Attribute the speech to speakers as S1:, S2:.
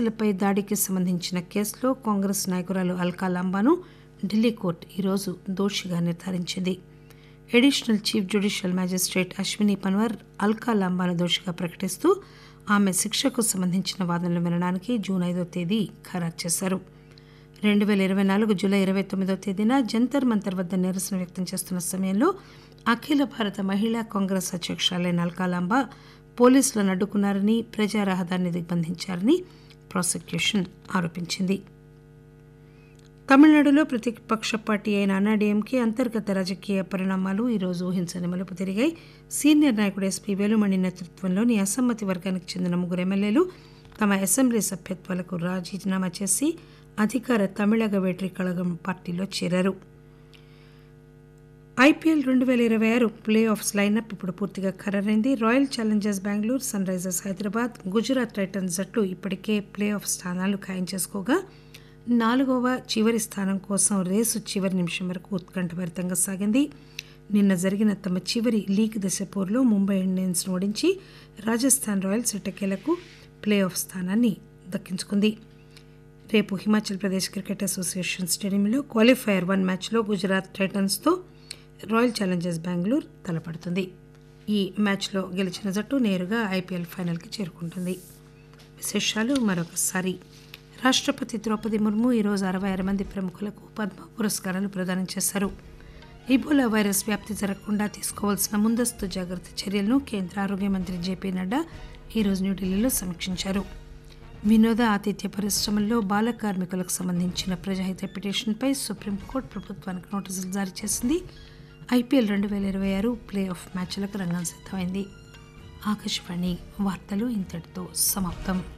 S1: బానిసలపై దాడికి సంబంధించిన కేసులో కాంగ్రెస్ నాయకురాలు అల్కా లాంబాను ఢిల్లీ కోర్టు ఈరోజు దోషిగా నిర్ధారించింది additional chief judicial magistrate Ashwini Panwar Alka లాంబాను దోషిగా ప్రకటిస్తూ ఆమె శిక్షకు సంబంధించిన వాదనలు వినడానికి జూన్ ఐదో తేదీ ఖరారు చేశారు రెండు వేల ఇరవై నాలుగు జూలై ఇరవై తొమ్మిదో తేదీన జంతర్ మంతర్ వద్ద నిరసన వ్యక్తం చేస్తున్న సమయంలో అఖిల భారత మహిళా కాంగ్రెస్ అధ్యక్షురాలైన అల్కాలాంబ పోలీసులను అడ్డుకున్నారని ప్రజా రహదారిని దిగ్బంధించారని ప్రాసిక్యూషన్ ఆరోపించింది తమిళనాడులో ప్రతిపక్ష పార్టీ అయిన అన్నాడీఎంకే అంతర్గత రాజకీయ పరిణామాలు ఈరోజు ఊహించని మలుపు తిరిగాయి సీనియర్ నాయకుడు ఎస్పీ వేలుమణి నేతృత్వంలోని అసమ్మతి వర్గానికి చెందిన ముగ్గురు ఎమ్మెల్యేలు తమ అసెంబ్లీ సభ్యత్వాలకు రాజీనామా చేసి అధికార తమిళగ వేట్రి కళగం పార్టీలో చేరారు ఐపీఎల్ రెండు వేల ఇరవై ఆరు ప్లే ఆఫ్స్ లైనప్ ఇప్పుడు పూర్తిగా ఖరారైంది Royal Challengers Bengaluru Sunrisers Hyderabad Gujarat Titans జట్లు ఇప్పటికే ప్లే ఆఫ్ స్థానాలు ఖాయం చేసుకోగా నాలుగవ చివరి స్థానం కోసం రేసు చివరి నిమిషం వరకు ఉత్కంఠభరితంగా సాగింది నిన్న జరిగిన తమ చివరి లీగ్ దశ పోరులో ముంబై ఇండియన్స్ ఓడించి రాజస్థాన్ రాయల్స్ ఎట్టకేలకు ప్లే ఆఫ్ స్థానాన్ని దక్కించుకుంది రేపు హిమాచల్ ప్రదేశ్ క్రికెట్ అసోసియేషన్ స్టేడియంలో క్వాలిఫైయర్ వన్ మ్యాచ్లో గుజరాత్ టైటన్స్తో రాయల్ ఛాలెంజర్స్ బెంగళూరు తలపడుతుంది ఈ మ్యాచ్లో గెలిచిన జట్టు నేరుగా ఐపీఎల్ ఫైనల్కి చేరుకుంటుంది విశేషాలు మరొకసారి రాష్ట్రపతి ద్రౌపది ముర్ము ఈరోజు అరవై ఆరు మంది ప్రముఖులకు పద్మ పురస్కారాలు ప్రదానం చేశారు ఇబోలా వైరస్ వ్యాప్తి జరగకుండా తీసుకోవాల్సిన ముందస్తు జాగ్రత్త చర్యలను కేంద్ర ఆరోగ్య మంత్రి జేపీ నడ్డా ఈరోజు న్యూఢిల్లీలో సమీక్షించారు వినోద ఆతిథ్య పరిశ్రమల్లో బాల కార్మికులకు సంబంధించిన ప్రజాహిత పిటిషన్పై సుప్రీంకోర్టు ప్రభుత్వానికి నోటీసులు జారీ చేసింది ఐపీఎల్ రెండు వేల ఇరవై ఆరు ప్లే ఆఫ్ మ్యాచ్లకు రంగం సిద్ధమైంది ఆకాశవాణి వార్తలు ఇంతటితో సమాప్తం